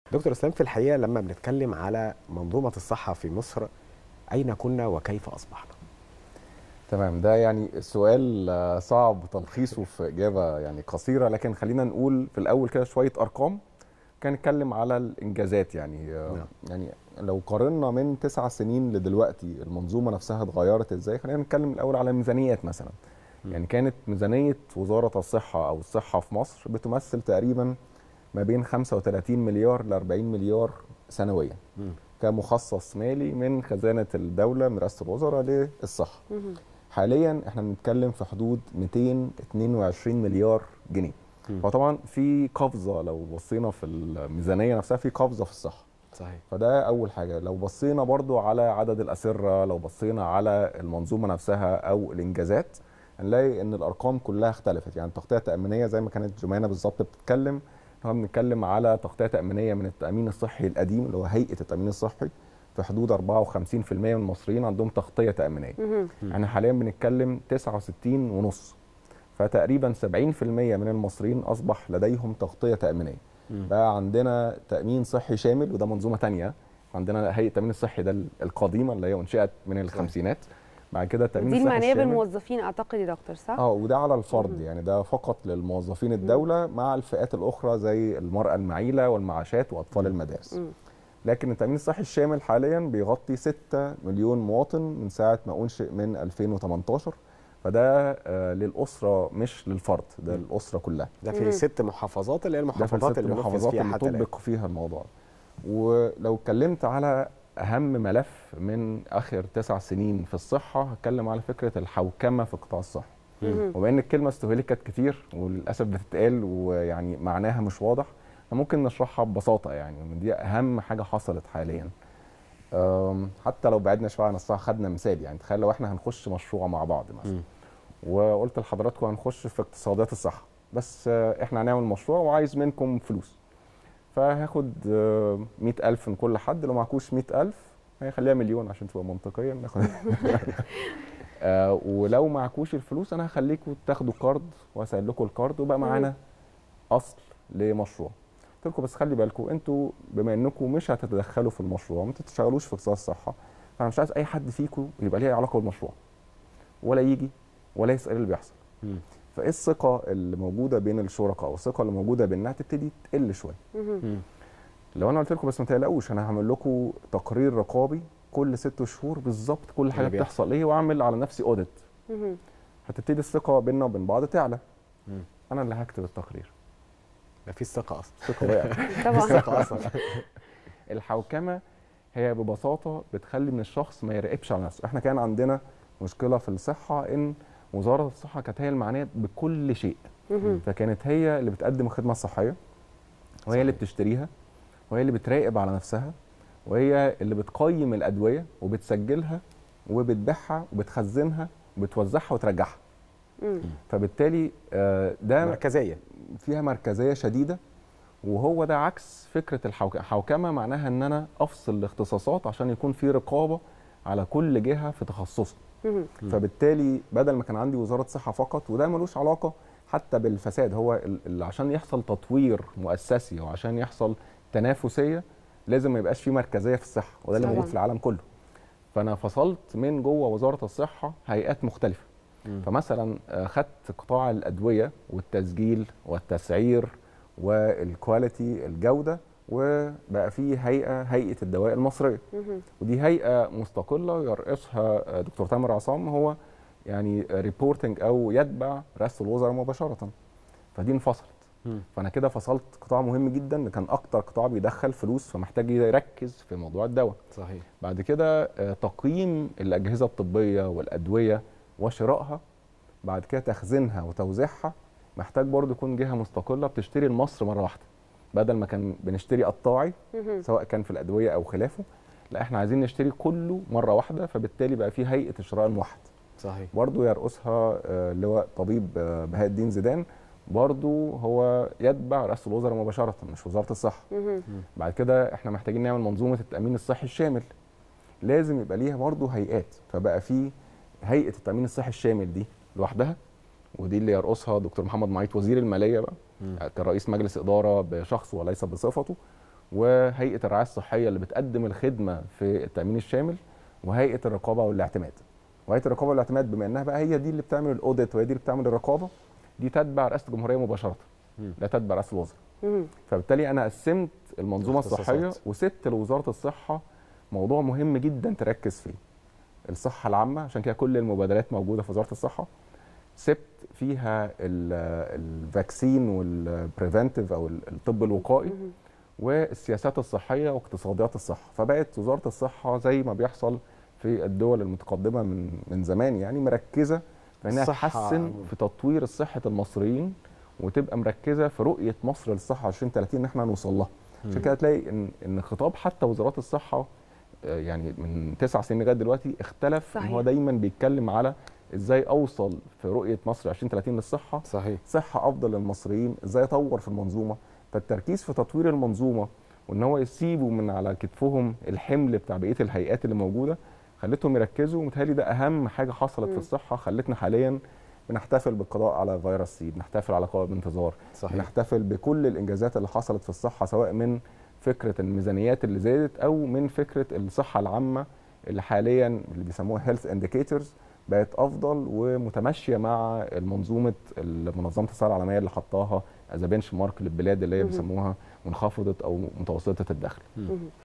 دكتور اسلام في الحقيقه لما بنتكلم على منظومه الصحه في مصر اين كنا وكيف اصبحنا تمام ده يعني سؤال آه، صعب تلخيصه في اجابه يعني قصيره لكن خلينا نقول في الاول كده شويه ارقام كان نتكلم على الانجازات يعني آه، نعم. يعني لو قارنا من تسع سنين لدلوقتي المنظومه نفسها اتغيرت ازاي خلينا نتكلم الاول على ميزانيات مثلا يعني كانت ميزانيه وزاره الصحه او الصحه في مصر بتمثل تقريبا ما بين 35 مليار ل 40 مليار سنويا كمخصص مالي من خزانه الدوله من رئاسه الوزراء للصحه حاليا احنا بنتكلم في حدود 222 مليار جنيه فطبعا في قفزه لو بصينا في الميزانيه نفسها في قفزه في الصحه صحيح فده اول حاجه لو بصينا برضو على عدد الاسره لو بصينا على المنظومه نفسها او الانجازات هنلاقي ان الارقام كلها اختلفت يعني التغطيه التامينيه زي ما كانت جمانه بالظبط بتتكلم احنا بنتكلم على تغطيه تامينيه من التامين الصحي القديم اللي هو هيئه التامين الصحي في حدود 54% من المصريين عندهم تغطيه تامينيه احنا حاليا بنتكلم 69 ونص فتقريبا 70% من المصريين اصبح لديهم تغطيه تامينيه بقى عندنا تامين صحي شامل وده منظومه تانية عندنا هيئه التامين الصحي ده القديمه اللي هي انشئت من الخمسينات بعد كده التامين دي الصحي المعنيه الشامل بالموظفين اعتقد يا دكتور صح؟ اه وده على الفرد يعني ده فقط للموظفين الدوله مع الفئات الاخرى زي المراه المعيله والمعاشات واطفال المدارس مم. لكن التامين الصحي الشامل حاليا بيغطي 6 مليون مواطن من ساعه ما انشئ من 2018 فده آه للاسره مش للفرد ده للاسره كلها ده في ست محافظات اللي هي ده في المحافظات الست اللي نفذ المحافظات فيها اللي حتى الان طبق فيها الموضوع ولو اتكلمت على اهم ملف من اخر تسع سنين في الصحه هتكلم على فكره الحوكمه في قطاع الصحه وبما ان الكلمه استهلكت كتير وللاسف بتتقال ويعني معناها مش واضح ممكن نشرحها ببساطه يعني إن دي اهم حاجه حصلت حاليا أم، حتى لو بعدنا شويه عن الصحه خدنا مثال يعني تخيل لو احنا هنخش مشروع مع بعض مثلا وقلت لحضراتكم هنخش في اقتصادات الصحه بس آه، احنا هنعمل مشروع وعايز منكم فلوس فهاخد آه، 100000 من كل حد لو معكوش 100000 هيخليها مليون عشان تبقى منطقيا ناخد آه، ولو معكوش الفلوس انا هخليكم تاخدوا كارد واسال لكم الكارد وبقى معانا اصل لمشروع قلت لكم بس خلي بالكم انتوا بما انكم مش هتتدخلوا في المشروع ما تشتغلوش في اقتصاد الصحه فانا مش عايز اي حد فيكم يبقى ليه علاقه بالمشروع ولا يجي ولا يسال اللي بيحصل فايه الثقه اللي موجوده بين الشركاء او الثقه اللي موجوده بينها تبتدي تقل شويه لو انا قلت لكم بس ما تقلقوش انا هعمل لكم تقرير رقابي كل ست شهور بالظبط كل حاجه اللي بيحصل. بتحصل ايه واعمل على نفسي اوديت هتبتدي الثقه بيننا وبين بعض تعلى انا اللي هكتب التقرير مفيش ثقه اصلا الثقه وقعت طبعا ثقه اصلا الحوكمه هي ببساطه بتخلي من الشخص ما يراقبش على نفسه احنا كان عندنا مشكله في الصحه ان وزاره الصحه كانت هي المعنيه بكل شيء فكانت هي اللي بتقدم الخدمه الصحيه وهي اللي بتشتريها وهي اللي بتراقب على نفسها وهي اللي بتقيم الادويه وبتسجلها وبتبيعها وبتخزنها وبتوزعها وترجعها فبالتالي آه، ده مركزيه فيها مركزيه شديده وهو ده عكس فكره الحوكمه الحوكمه معناها ان انا افصل الاختصاصات عشان يكون في رقابه على كل جهه في تخصصها فبالتالي بدل ما كان عندي وزاره صحه فقط وده ملوش علاقه حتى بالفساد هو ال- ال- عشان يحصل تطوير مؤسسي وعشان يحصل تنافسيه لازم ما يبقاش في مركزيه في الصحه وده اللي طبعاً. موجود في العالم كله فانا فصلت من جوه وزاره الصحه هيئات مختلفه فمثلا آه، خدت قطاع الادويه والتسجيل والتسعير والكواليتي الجوده وبقى في هيئه هيئه الدواء المصريه ودي هيئه مستقله يرأسها آه، دكتور تامر عصام هو يعني ريبورتنج او يتبع رئاسه الوزراء مباشره فدي انفصلت فانا كده فصلت قطاع مهم جدا كان اكتر قطاع بيدخل فلوس فمحتاج يركز في موضوع الدواء صحيح بعد كده آه، تقييم الاجهزه الطبيه والادويه وشرائها بعد كده تخزينها وتوزيعها محتاج برضه يكون جهه مستقله بتشتري لمصر مره واحده بدل ما كان بنشتري قطاعي سواء كان في الادويه او خلافه لا احنا عايزين نشتري كله مره واحده فبالتالي بقى في هيئه الشراء الموحد صحيح برضه يرأسها آه، اللواء طبيب آه، بهاء الدين زيدان برضه هو يتبع رئاسه الوزراء مباشره مش وزاره الصحه بعد كده احنا محتاجين نعمل منظومه التامين الصحي الشامل لازم يبقى ليها برضه هيئات فبقى في هيئه التامين الصحي الشامل دي لوحدها ودي اللي يرأسها دكتور محمد معيط وزير الماليه بقى كرئيس مجلس اداره بشخصه وليس بصفته وهيئه الرعايه الصحيه اللي بتقدم الخدمه في التامين الشامل وهيئه الرقابه والاعتماد وهيئه الرقابه والاعتماد بما انها بقى هي دي اللي بتعمل الاوديت وهي دي اللي بتعمل الرقابه دي تتبع رئاسه الجمهوريه مباشره مم. لا تتبع رئاسه الوزراء مم. فبالتالي انا قسمت المنظومه الصحيه اختصاصات. وسبت لوزاره الصحه موضوع مهم جدا تركز فيه الصحه العامه عشان كده كل المبادرات موجوده في وزاره الصحه سبت فيها ال- الفاكسين والبريفنتيف او الطب الوقائي مم. والسياسات الصحيه واقتصاديات الصحه فبقت وزاره الصحه زي ما بيحصل في الدول المتقدمه من من زمان يعني مركزه في انها الصحة تحسن عموماً. في تطوير صحه المصريين وتبقى مركزه في رؤيه مصر للصحه 2030 ان احنا نوصل لها عشان كده تلاقي ان ان خطاب حتى وزارات الصحه آه، يعني من تسع سنين لغايه دلوقتي اختلف ان صحيح. هو دايما بيتكلم على ازاي اوصل في رؤيه مصر 2030 للصحه صحيح صحه افضل للمصريين ازاي اطور في المنظومه فالتركيز في تطوير المنظومه وان هو يسيبوا من على كتفهم الحمل بتاع بقيه الهيئات اللي موجوده خلتهم يركزوا ومتهيألي ده اهم حاجه حصلت مم. في الصحه خلتنا حاليا بنحتفل بالقضاء على فيروس سي بنحتفل على قوائم انتظار صحيح بنحتفل بكل الانجازات اللي حصلت في الصحه سواء من فكره الميزانيات اللي زادت او من فكره الصحه العامه اللي حاليا اللي بيسموها هيلث انديكيتورز بقت افضل ومتماشيه مع المنظومه منظمه الصحه العالميه اللي حطاها از بنش مارك للبلاد اللي هي مهم. بيسموها منخفضه او متوسطه الدخل مم.